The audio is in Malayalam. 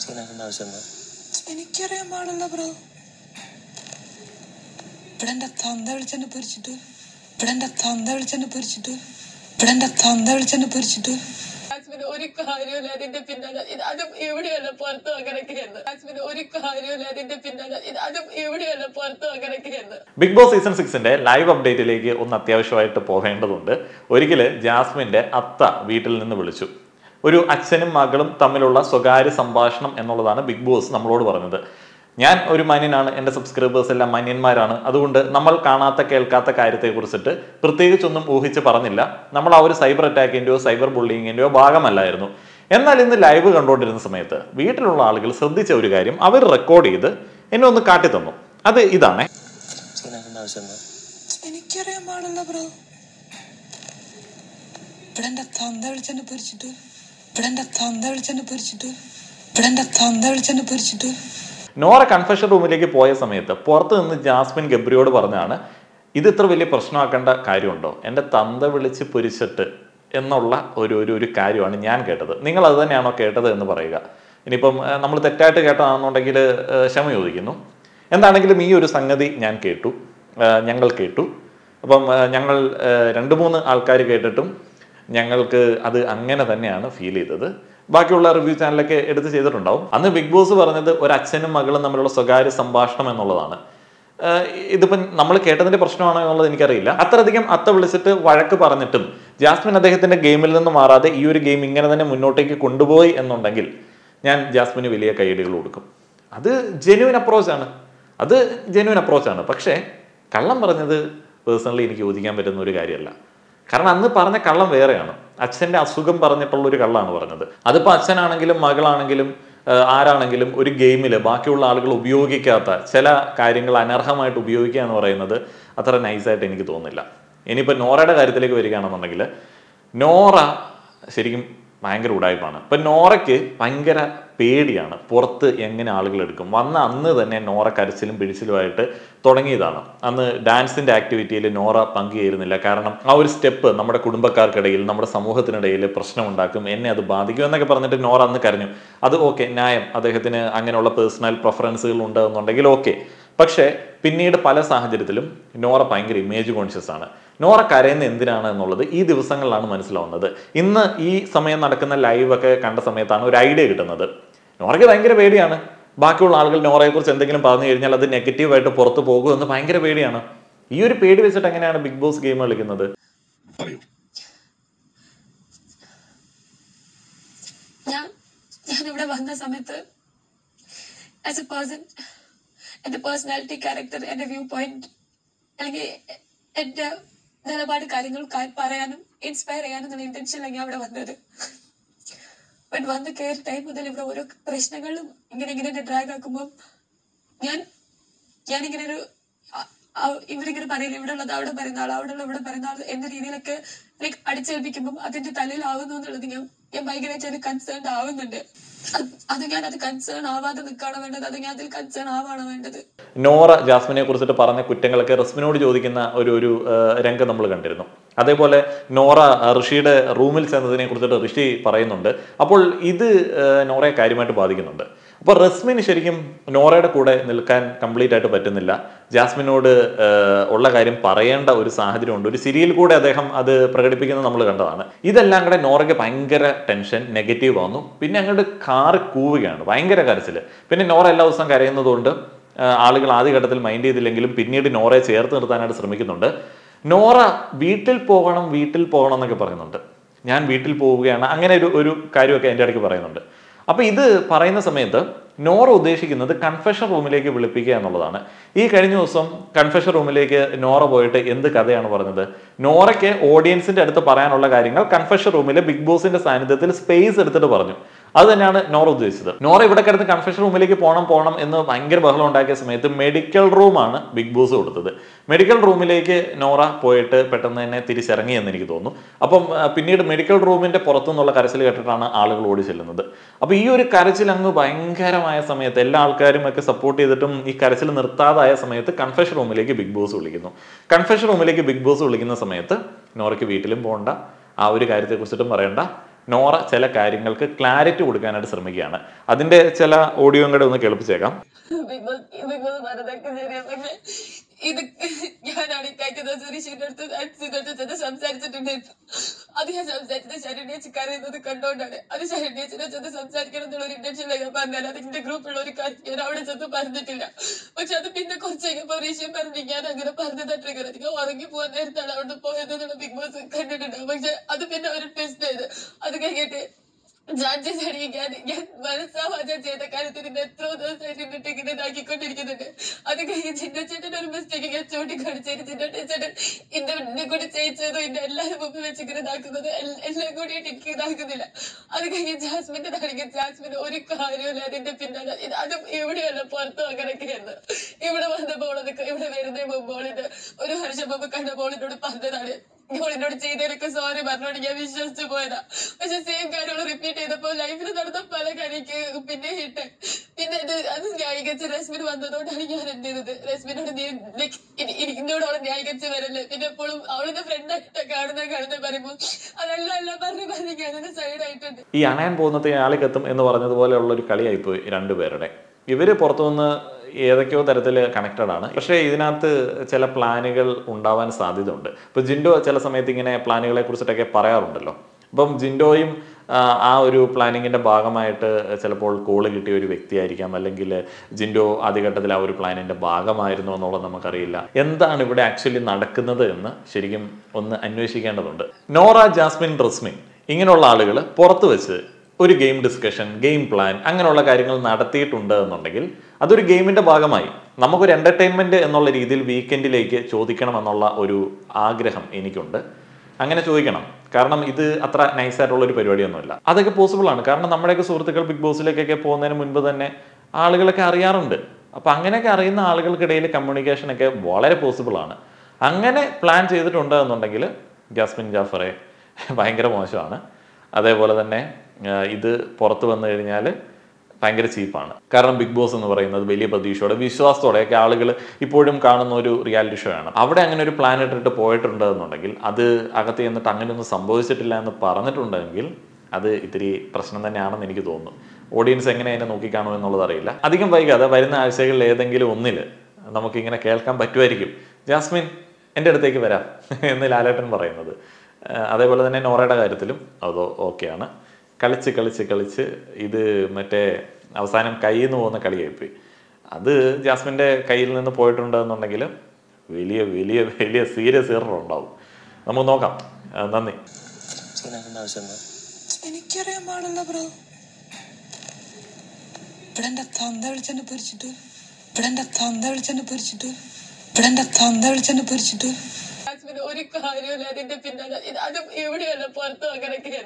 സീനാക്കേണ്ട ആവശ്യമുണ്ടോ എനിക്കറിയാൻ പാടില്ല ബ്രോ ഇവിടെ എന്റെ തന്ത വിളിച്ചെന്നെ പൊരിച്ചിട്ട് ഇവിടെ എന്റെ തന്ത വിളിച്ചെന്നെ പൊരിച്ചിട്ട് ഇവിടെ എന്റെ തന്ത വിളിച്ചെന്നെ പൊരിച്ചിട്ട് ജാസ്മിന് ഒരു കാര്യമില്ല അതിന്റെ പിന്നാലെ ഇത് അതും എവിടെയല്ല പുറത്തു അങ്ങനെയൊക്കെയെന്ന് ജാസ്മിന് ഒരു കാര്യമില്ല അതിന്റെ പിന്നാലെ ഇത് അതും എവിടെയല്ല പുറത്തു അങ്ങനെയൊക്കെയെന്ന് ബിഗ് ബോസ് സീസൺ സിക്സിന്റെ ലൈവ് അപ്ഡേറ്റിലേക്ക് ഒന്ന് അത്യാവശ്യമായിട്ട് പോകേണ്ടതുണ്ട് ഒരിക്കൽ ജാസ്മിന്റെ അത്ത വീട്ടിൽ നിന്ന് വിളിച്ചു ഒരു അച്ഛനും മകളും തമ്മിലുള്ള സ്വകാര്യ സംഭാഷണം എന്നുള്ളതാണ് ബിഗ് ബോസ് നമ്മളോട് പറഞ്ഞത് ഞാൻ ഒരു മാന്യനാണ് എൻ്റെ സബ്സ്ക്രൈബേഴ്സ് എല്ലാം മാന്യന്മാരാണ് അതുകൊണ്ട് നമ്മൾ കാണാത്ത കേൾക്കാത്ത കാര്യത്തെക്കുറിച്ചിട്ട് പ്രത്യേകിച്ചൊന്നും ഊഹിച്ച് പറഞ്ഞില്ല നമ്മൾ ആ ഒരു സൈബർ അറ്റാക്കിൻ്റെയോ സൈബർ ബുള്ളിങ്ങിൻ്റെയോ ഭാഗമല്ലായിരുന്നു എന്നാൽ ഇന്ന് ലൈവ് കണ്ടുകൊണ്ടിരുന്ന സമയത്ത് വീട്ടിലുള്ള ആളുകൾ ശ്രദ്ധിച്ച ഒരു കാര്യം അവർ റെക്കോർഡ് ചെയ്ത് എന്നെ ഒന്ന് കാട്ടിത്തന്നു അത് ഇതാണേ സീനാക്കേണ്ട ആവശ്യമുണ്ടോ എനിക്കറിയാൻ പാടില്ല ബ്രോ ഇവിടെ എന്റെ തന്ത വിളിച്ചെന്നെ പൊരിച്ചിട്ട് ഇവിടെ എന്റെ തന്ത വിളിച്ചെന്നെ പൊരിച്ചിട്ട് ഇവിടെ എന്റെ തന്ത വിളിച്ചെന്നെ പൊരിച്ചിട്ട് നോറ കൺഫെഷൻ റൂമിലേക്ക് പോയ സമയത്ത് പുറത്ത് നിന്ന് ജാസ്മിൻ ഗബ്രിയോട് പറഞ്ഞാണ് ഇത് ഇത്ര വലിയ പ്രശ്നമാക്കേണ്ട കാര്യമുണ്ടോ എൻ്റെ തന്ത വിളിച്ച് പൊരിച്ചിട്ട് എന്നുള്ള ഒരു ഒരു ഒരു കാര്യമാണ് ഞാൻ കേട്ടത് നിങ്ങൾ അത് തന്നെയാണോ കേട്ടത് എന്ന് പറയുക ഇനിയിപ്പം നമ്മൾ തെറ്റായിട്ട് കേട്ടതാണെന്നുണ്ടെങ്കിൽ ഏഹ്, ക്ഷമ ചോദിക്കുന്നു എന്താണെങ്കിലും ഈ ഒരു സംഗതി ഞാൻ കേട്ടു ഏഹ്, ഞങ്ങൾ കേട്ടു അപ്പം ഏഹ്, ഞങ്ങൾ ഏഹ്, രണ്ട് മൂന്ന് ആൾക്കാർ കേട്ടിട്ടും ഞങ്ങൾക്ക് അത് അങ്ങനെ തന്നെയാണ് ഫീൽ ചെയ്തത് ബാക്കിയുള്ള റിവ്യൂ ചാനലൊക്കെ എടുത്ത് ചെയ്തിട്ടുണ്ടാവും അന്ന് ബിഗ് ബോസ് പറഞ്ഞത് ഒരു അച്ഛനും മകളും തമ്മിലുള്ള സ്വകാര്യ സംഭാഷണം എന്നുള്ളതാണ് ആഹ് ഇതിപ്പം നമ്മൾ കേട്ടതിന്റെ പ്രശ്നമാണോ എന്നുള്ളത് എനിക്കറിയില്ല അത്രയധികം അത്ത വിളിച്ചിട്ട് വഴക്ക് പറഞ്ഞിട്ടും ജാസ്മിൻ അദ്ദേഹത്തിന്റെ ഗെയിമിൽ നിന്ന് മാറാതെ ഈ ഒരു ഗെയിം ഇങ്ങനെ തന്നെ മുന്നോട്ടേക്ക് കൊണ്ടുപോയി എന്നുണ്ടെങ്കിൽ ഞാൻ ജാസ്മിന് വലിയ കൈയടികൾ കൊടുക്കും അത് ജെന്യുവൻ അപ്രോച്ചാണ് അത് ജെന്യുവൻ അപ്രോച്ചാണ് പക്ഷേ കള്ളം പറഞ്ഞത് പേഴ്സണലി എനിക്ക് യോജിക്കാൻ പറ്റുന്ന ഒരു കാര്യമല്ല കാരണം അന്ന് പറഞ്ഞ കള്ളം വേറെയാണ് അച്ഛൻ്റെ അസുഖം പറഞ്ഞിട്ടുള്ള ഒരു കള്ളാണ് പറഞ്ഞത് അതിപ്പോൾ അച്ഛനാണെങ്കിലും മകളാണെങ്കിലും ആഹ് ആരാണെങ്കിലും ഒരു ഗെയിമിൽ ബാക്കിയുള്ള ആളുകൾ ഉപയോഗിക്കാത്ത ചില കാര്യങ്ങൾ അനർഹമായിട്ട് ഉപയോഗിക്കുക എന്ന് പറയുന്നത് അത്ര നൈസായിട്ട് എനിക്ക് തോന്നുന്നില്ല ഇനിയിപ്പോൾ നോറയുടെ കാര്യത്തിലേക്ക് വരികയാണെന്നുണ്ടെങ്കിൽ നോറ ശരിക്കും ഭയങ്കര ഉടായ്പാണ് ഇപ്പം നോറയ്ക്ക് ഭയങ്കര പേടിയാണ് പുറത്ത് എങ്ങനെ ആളുകൾ എടുക്കും വന്ന അന്ന് തന്നെ നോറ കരച്ചിലും പിടിച്ചിലുമായിട്ട് തുടങ്ങിയതാണ് അന്ന് ഡാൻസിന്റെ ആക്ടിവിറ്റിയിൽ നോറ പങ്കുചേരുന്നില്ല കാരണം ആ ഒരു സ്റ്റെപ്പ് നമ്മുടെ കുടുംബക്കാർക്കിടയിൽ നമ്മുടെ സമൂഹത്തിനിടയിൽ പ്രശ്നമുണ്ടാക്കും എന്നെ അത് ബാധിക്കും എന്നൊക്കെ പറഞ്ഞിട്ട് നോറ അന്ന് കരഞ്ഞു അത് ഓക്കെ ന്യായം അദ്ദേഹത്തിന് അങ്ങനെയുള്ള പേഴ്സണൽ പ്രിഫറൻസുകൾ ഉണ്ട് എന്നുണ്ടെങ്കിൽ ഓക്കെ പക്ഷേ പിന്നീട് പല സാഹചര്യത്തിലും നോറ ഭയങ്കര ഇമേജ് കോൺഷ്യസ് ആണ് നോറ കരയുന്ന എന്തിനാണ് എന്നുള്ളത് ഈ ദിവസങ്ങളിലാണ് മനസ്സിലാവുന്നത് ഇന്ന് ഈ സമയം നടക്കുന്ന ലൈവ് ഒക്കെ കണ്ട സമയത്താണ് ഒരു ഐഡിയ കിട്ടുന്നത് നോറയ്ക്ക് ഭയങ്കര പേടിയാണ് ബാക്കിയുള്ള ആളുകൾ നോറയെ കുറിച്ച് എന്തെങ്കിലും പറഞ്ഞു കഴിഞ്ഞാൽ അത് നെഗറ്റീവായിട്ട് പുറത്തു പോകുമെന്ന് ഭയങ്കര പേടിയാണ് ഈ ഒരു പേടി വെച്ചിട്ട് എങ്ങനെയാണ് ബിഗ് ബോസ് ഗെയിം കളിക്കുന്നത് ഞാൻ ഞാൻ ഇവിടെ വന്ന സമയത്ത് ആസ് എ പേഴ്സൺ എന്റെ പേഴ്സണാലിറ്റി ക്യാരക്ടർ എന്റെ വ്യൂ പോയിന്റ് അല്ലെങ്കിൽ എന്റെ നിലപാട് കാര്യങ്ങൾ കാ- പറയാനും ഇൻസ്പയർ ചെയ്യാനും എന്നുള്ള ഇന്റൻഷനിലാണ് ഞാൻ ഇവിടെ വന്നത് ബട്ട് വന്ന് കയറി ടൈം മുതൽ ഇവിടെ ഓരോ പ്രശ്നങ്ങളും ഇങ്ങനെ ഇങ്ങനെ എന്നെ ഡ്രാഗ് ആക്കുമ്പോൾ ഞാൻ ഞാനിങ്ങനെ ഒരു അ- അ- ഇവിടെ ഇങ്ങനെ പറയില്ല ഇവിടെ ഉള്ളത് അവിടെ പറയുന്ന ആൾ അവിടെ ഉള്ള ഇവിടെ പറയുന്ന ആൾ എന്ന രീതിയിലൊക്കെ ലൈക്ക് അടിച്ചേൽപ്പിക്കുമ്പോൾ അതിന്റെ തലയിലാവുന്നു എന്നുള്ളത് ഞാൻ ഞാൻ ഭയങ്കരമായിട്ട് കൺസേൺ ആവുന്നുണ്ട് അത് അത് ഞാൻ അത് കൺസേൺ ആവാതെ നിൽക്കാണോ വേണ്ടത് അത് ഞാൻ അതിൽ കൺസേൺ ആവാണോ വേണ്ടത് നോറ ജാസ്മിനെ കുറിച്ചിട്ട് പറഞ്ഞ കുറ്റങ്ങളൊക്കെ റസ്മിനോട് ചോദിക്കുന്ന ഒരു ഒരു ആ, രംഗം നമ്മൾ കണ്ടിരുന്നു അതേപോലെ നോറ ആ, ഋഷിയുടെ റൂമിൽ ചെന്നതിനെ കുറിച്ചിട്ട് ഋഷി പറയുന്നുണ്ട് അപ്പോൾ ഇത് ആ, നോറയെ കാര്യമായിട്ട് ബാധിക്കുന്നുണ്ട് അപ്പോൾ റസ്മിന് ശരിക്കും നോറയുടെ കൂടെ നിൽക്കാൻ കംപ്ലീറ്റ് ആയിട്ട് പറ്റുന്നില്ല ജാസ്മിനോട് ആ, ഉള്ള കാര്യം പറയേണ്ട ഒരു സാഹചര്യമുണ്ട് ഒരു സിരിയിൽ കൂടെ അദ്ദേഹം അത് പ്രകടിപ്പിക്കുന്നത് നമ്മൾ കണ്ടതാണ് ഇതെല്ലാം കൂടെ നോറയ്ക്ക് ഭയങ്കര ടെൻഷൻ നെഗറ്റീവ് വന്നു പിന്നെ അങ്ങോട്ട് കാറ് കൂവുകയാണ് ഭയങ്കര കരച്ചിൽ പിന്നെ നോറ എല്ലാ ദിവസവും കരയുന്നതുകൊണ്ട് ആ, ആളുകൾ ആദ്യഘട്ടത്തിൽ മൈൻഡ് ചെയ്തില്ലെങ്കിലും പിന്നീട് നോറയെ ചേർത്ത് നിർത്താനായിട്ട് ശ്രമിക്കുന്നുണ്ട് നോറ വീട്ടിൽ പോകണം വീട്ടിൽ പോകണം എന്നൊക്കെ പറയുന്നുണ്ട് ഞാൻ വീട്ടിൽ പോവുകയാണ് അങ്ങനെ ഒരു ഒരു കാര്യമൊക്കെ എൻ്റെ ഇടയ്ക്ക് പറയുന്നുണ്ട് അപ്പോൾ ഇത് പറയുന്ന സമയത്ത് നോറ ഉദ്ദേശിക്കുന്നത് കൺഫെഷൻ റൂമിലേക്ക് വിളിപ്പിക്കുക എന്നുള്ളതാണ് ഈ കഴിഞ്ഞ ദിവസം കൺഫെഷൻ റൂമിലേക്ക് നോറ പോയിട്ട് എന്ത് കഥയാണ് പറഞ്ഞത് നോറയ്ക്ക് ഓഡിയൻസിന്റെ അടുത്ത് പറയാനുള്ള കാര്യങ്ങൾ കൺഫെഷൻ റൂമിലെ ബിഗ് ബോസിന്റെ സാന്നിധ്യത്തിൽ സ്പേസ് എടുത്തിട്ട് പറഞ്ഞു അത് തന്നെയാണ് നോറ ഉദ്ദേശിച്ചത് നോറ ഇവിടെ കിടന്ന് കൺഫെഷൻ റൂമിലേക്ക് പോകണം പോകണം എന്ന് ഭയങ്കര ബഹളം ഉണ്ടാക്കിയ സമയത്ത് മെഡിക്കൽ റൂമാണ് ബിഗ് ബോസ് കൊടുത്തത് മെഡിക്കൽ റൂമിലേക്ക് നോറ പോയിട്ട് പെട്ടെന്ന് തന്നെ തിരിച്ചിറങ്ങി എന്ന് എനിക്ക് തോന്നുന്നു അപ്പം ആ, പിന്നീട് മെഡിക്കൽ റൂമിന്റെ പുറത്തുനിന്നുള്ള കരച്ചിൽ കേട്ടിട്ടാണ് ആളുകൾ ഓടി ചെല്ലുന്നത് അപ്പൊ ഈ ഒരു കരച്ചിൽ അങ്ങ് ഭയങ്കരമായ സമയത്ത് എല്ലാ ആൾക്കാരും ഒക്കെ സപ്പോർട്ട് ചെയ്തിട്ടും ഈ കരച്ചിൽ നിർത്താതായ സമയത്ത് കൺഫെഷൻ റൂമിലേക്ക് ബിഗ് ബോസ് വിളിക്കുന്നു കൺഫെഷൻ റൂമിലേക്ക് ബിഗ് ബോസ് വിളിക്കുന്ന സമയത്ത് നോറയ്ക്ക് വീട്ടിലും പോകണ്ട ആ ഒരു കാര്യത്തെക്കുറിച്ചിട്ടും പറയണ്ട നോറ ചില കാര്യങ്ങൾക്ക് ക്ലാരിറ്റി കൊടുക്കാനായിട്ട് ശ്രമിക്കുകയാണ് അതിന്റെ ചില ഓഡിയോയും കൂടെ ഒന്ന് കേൾപ്പിച്ചേക്കാം ബിഗ് ബോസ് ബിഗ് ബോസ് പറഞ്ഞതൊക്കെ ശരിയാ പക്ഷെ ഇത് ഞാനാണ് ഇക്കാക്കുന്ന സുരേഷിന്റെ അടുത്ത് അച്ഛൻ്റെ അടുത്ത് ചെന്ന് സംസാരിച്ചിട്ടുണ്ടായിരുന്നു അത് ഞാൻ സംസാരിച്ചത് ശരണ്യേച്ചി കരയുന്നത് കണ്ടോണ്ടാണ് അത് ശരണ്യേച്ചിനെ ചെന്ന് സംസാരിക്കണം എന്നുള്ള ഒരു ഇന്റൻഷനിലാണ് ഞാൻ പറഞ്ഞത് അത് എന്റെ ഗ്രൂപ്പിലുള്ള ഒരു കാര്യം ഞാൻ അവിടെ ചെന്ന് പറഞ്ഞിട്ടില്ല പക്ഷെ അത് പിന്നെ കുറച്ച് കഴിഞ്ഞപ്പോ റീഷ്യം പറഞ്ഞു ഞാൻ അങ്ങനെ പറഞ്ഞത് ട്രിഗർ അധികം ഉറങ്ങി പോകാൻ നേരത്താണ് അവിടെ പോയത് എന്നുള്ള ബിഗ് ബോസ് കണ്ടിട്ടുണ്ടാവും പക്ഷെ അത് പിന്നെ അവർ ട്വിസ്റ്റ് ചെയ്ത് അത് കഴിഞ്ഞിട്ട് ജാഡ്ജി ഞാൻ ഞാൻ മനസ്സാവാചം ചെയ്ത കാര്യത്തിൽ ഇന്ന് എത്രയോ ദിവസമായിട്ട് എന്നിട്ട് ഇങ്ങനെ ഇതാക്കിക്കൊണ്ടിരിക്കുന്നുണ്ട് അത് കഴിഞ്ഞ് ചിന്നച്ചേട്ടൻ ഒരു മിസ്റ്റേക്ക് ഞാൻ ചൂണ്ടിക്കാണിച്ചതിന് ചിന്നച്ചേട്ടൻ എന്റെ എന്നെ കൂടി ചെയ്യിച്ചതും എന്റെ എല്ലാവരും മുമ്പ് വെച്ച് ഇങ്ങനെ ഇതാക്കുന്നത് എൽ- എല്ലാം കൂടിയിട്ട് എനിക്ക് ഇതാക്കുന്നില്ല അത് കഴിഞ്ഞ് ജാസ്മിന്റെ ആണെങ്കിൽ ജാസ്മിന് ഒരു കാര്യമില്ല അതിന്റെ പിന്നാലെ ഇത് അതും എവിടെയല്ല പുറത്തും അങ്ങനെയൊക്കെയായിരുന്നു ഇവിടെ വന്നപ്പോൾ അതൊക്കെ ഇവിടെ വരുന്നതിന് മുമ്പ് ഓളിത് ഒരു വർഷം മുമ്പ് കണ്ട ബോളിനോട് പറഞ്ഞതാണ് ഓളിനോട് ചെയ്തതിനൊക്കെ സോറി പറഞ്ഞോണ്ട് ഞാൻ വിശ്വസിച്ചു പോയതാ പക്ഷെ സെയിം കാര്യങ്ങൾ റിപ്പീറ്റ് ചെയ്തപ്പോ ലൈഫിൽ നടന്ന പല കാര്യക്ക് പിന്നെ ഹിട്ട് പിന്നെ ഇത് അത് ന്യായീകരിച്ച് റസ്മിന് വന്നതുകൊണ്ടാണ് ഞാൻ എന്ത് ചെയ്തത് റസ്മിനോട് നീ ലൈക്ക് എന്നോട് അവളെ ന്യായീകരിച്ച് വരല്ലേ പിന്നെ എപ്പോഴും അവളിന്റെ ഫ്രണ്ടായിട്ട് കാണുന്ന കാണുന്ന പറയുമ്പോ അതല്ല അല്ല പറഞ്ഞ് പറഞ്ഞ് ഞാനൊരു സൈഡ് ആയിട്ടുണ്ട് ഈ അണയാൻ പോകുന്നത് ആളിക്കെത്തും എന്ന് പറഞ്ഞതുപോലെയുള്ള ഒരു കളിയായിപ്പോയി രണ്ടുപേരുടെ ഇവര് പുറത്തുനിന്ന് ഏതൊക്കെയോ തരത്തിൽ കണക്റ്റഡ് ആണ് പക്ഷേ ഇതിനകത്ത് ചില പ്ലാനുകൾ ഉണ്ടാവാൻ സാധ്യതയുണ്ട് ഇപ്പൊ ജിൻഡോ ചില സമയത്ത് ഇങ്ങനെ പ്ലാനുകളെ കുറിച്ചിട്ടൊക്കെ പറയാറുണ്ടല്ലോ അപ്പം ജിൻഡോയും ആ, ആ ഒരു പ്ലാനിങ്ങിന്റെ ഭാഗമായിട്ട് ചിലപ്പോൾ കോള് കിട്ടിയ ഒരു വ്യക്തിയായിരിക്കാം അല്ലെങ്കിൽ ജിൻഡോ ആദ്യഘട്ടത്തിൽ ആ ഒരു പ്ലാനിന്റെ ഭാഗമായിരുന്നു എന്നുള്ളത് നമുക്കറിയില്ല എന്താണ് ഇവിടെ ആക്ച്വലി നടക്കുന്നത് എന്ന് ശരിക്കും ഒന്ന് അന്വേഷിക്കേണ്ടതുണ്ട് നോറ ജാസ്മിൻ റസ്മിൻ ഇങ്ങനെയുള്ള ആളുകൾ പുറത്ത് വെച്ച് ഒരു ഗെയിം ഡിസ്കഷൻ ഗെയിം പ്ലാൻ അങ്ങനെയുള്ള കാര്യങ്ങൾ നടത്തിയിട്ടുണ്ട് എന്നുണ്ടെങ്കിൽ അതൊരു ഗെയിമിന്റെ ഭാഗമായി നമുക്കൊരു എന്റർടൈൻമെന്റ് എന്നുള്ള രീതിയിൽ വീക്കെൻഡിലേക്ക് ചോദിക്കണം എന്നുള്ള ഒരു ആഗ്രഹം എനിക്കുണ്ട് അങ്ങനെ ചോദിക്കണം കാരണം ഇത് അത്ര നൈസായിട്ടുള്ള ഒരു പരിപാടിയൊന്നുമല്ല അതൊക്കെ പോസിബിൾ ആണ് കാരണം നമ്മുടെയൊക്കെ സുഹൃത്തുക്കൾ ബിഗ് ബോസിലേക്കൊക്കെ പോകുന്നതിന് മുൻപ് തന്നെ ആളുകളൊക്കെ അറിയാറുണ്ട് അപ്പൊ അങ്ങനെയൊക്കെ അറിയുന്ന ആളുകൾക്കിടയിൽ കമ്മ്യൂണിക്കേഷൻ ഒക്കെ വളരെ പോസിബിൾ ആണ് അങ്ങനെ പ്ലാൻ ചെയ്തിട്ടുണ്ട് എന്നുണ്ടെങ്കിൽ ജാസ്മിൻ ജാഫറെ ഭയങ്കര മോശമാണ് അതേപോലെ തന്നെ ആ, ഇത് പുറത്ത് വന്നു കഴിഞ്ഞാൽ ഭയങ്കര ചീപ്പാണ് കാരണം ബിഗ് ബോസ് എന്ന് പറയുന്നത് വലിയ പ്രതീക്ഷയോടെ വിശ്വാസത്തോടെയൊക്കെ ആളുകൾ ഇപ്പോഴും കാണുന്ന ഒരു റിയാലിറ്റി ഷോ ആണ് അവിടെ അങ്ങനെ ഒരു പ്ലാൻ ഇട്ടിട്ട് പോയിട്ടുണ്ട് എന്നുണ്ടെങ്കിൽ അത് അകത്ത് ചെന്നിട്ട് അങ്ങനെയൊന്നും സംഭവിച്ചിട്ടില്ല എന്ന് പറഞ്ഞിട്ടുണ്ടെങ്കിൽ അത് ഇത്തിരി പ്രശ്നം തന്നെയാണെന്ന് എനിക്ക് തോന്നുന്നു ഓഡിയൻസ് എങ്ങനെ അതിനെ നോക്കിക്കാണും എന്നുള്ളത് അറിയില്ല അധികം വൈകാതെ വരുന്ന ആഴ്ചകളിൽ ഏതെങ്കിലും ഒന്നിൽ നമുക്കിങ്ങനെ കേൾക്കാൻ പറ്റുമായിരിക്കും ജാസ്മിൻ എൻ്റെ അടുത്തേക്ക് വരാം എന്ന് ലാലേട്ടൻ പറയുന്നത് ആ, അതേപോലെ തന്നെ നോറയുടെ കാര്യത്തിലും അതോ ഓക്കെയാണ് കളിച്ച് കളിച്ച് കളിച്ച് ഇത് മറ്റേ അവസാനം കയ്യിൽ നിന്ന് പോകുന്ന കളിയായിപ്പോയി അത് ജാസ്മിൻ്റെ കയ്യിൽ നിന്ന് പോയിട്ടുണ്ട് എന്നുണ്ടെങ്കിൽ വലിയ വലിയ വലിയ സീരിയസ് എറർ ഉണ്ടാവും നമുക്ക് നോക്കാം ആ, നന്ദി സീനാക്കേണ്ട ആവശ്യമുണ്ടോ എനിക്കറിയാൻ പാടില്ല ബ്രോ ഇവിടെ എന്റെ തന്ത വിളിച്ചെന്നെ പൊരിച്ചിട്ട് ഇവിടെ എന്റെ തന്ത വിളിച്ചെന്നെ പൊരിച്ചിട്ട് ഇവിടെ എന്റെ തന്ത വിളിച്ചെന്നെ പൊരിച്ചിട്ട് ജാസ്മിന് ഒരു കാര്യമില്ല അതിന്റെ പിന്നാലെ ഇത് അതും എവിടെയല്ല പുറത്തും അങ്ങനെയൊക്കെയായിരുന്നു